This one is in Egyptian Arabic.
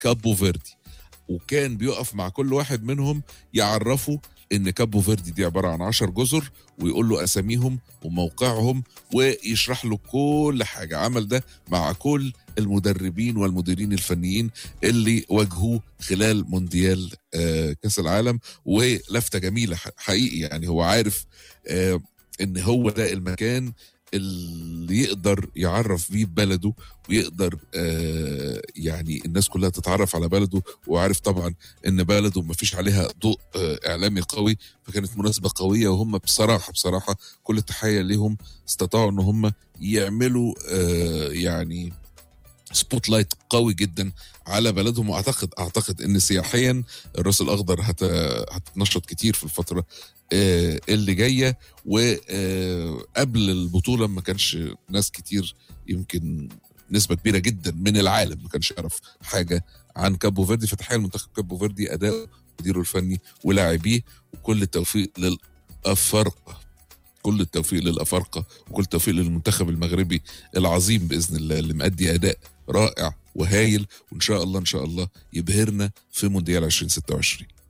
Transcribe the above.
كابو فيردي وكان بيقف مع كل واحد منهم يعرفه ان كابو فيردي دي عباره عن 10 جزر ويقول له اساميهم وموقعهم ويشرح له كل حاجه عمل ده مع كل المدربين والمديرين الفنيين اللي واجهوه خلال مونديال آه، كاس العالم ولفته جميله ح- حقيقي يعني هو عارف آه، ان هو ده المكان اللي يقدر يعرف بيه بلده ويقدر آه، يعني الناس كلها تتعرف على بلده وعارف طبعا ان بلده ما فيش عليها ضوء آه، اعلامي قوي فكانت مناسبه قويه وهم بصراحه بصراحه كل التحيه ليهم استطاعوا ان هم يعملوا آه، يعني سبوت لايت قوي جدا على بلدهم واعتقد اعتقد ان سياحيا الراس الاخضر هت هتتنشط كتير في الفتره آه، اللي جايه وقبل البطوله ما كانش ناس كتير يمكن نسبه كبيره جدا من العالم ما كانش يعرف حاجه عن كابو فيردي فتحيه لمنتخب كابو فيردي اداؤه مديره الفني ولاعبيه وكل التوفيق للافارقه كل التوفيق للافارقه وكل التوفيق للمنتخب المغربي العظيم باذن الله اللي مأدي اداء رائع وهايل وان شاء الله ان شاء الله يبهرنا في مونديال 2026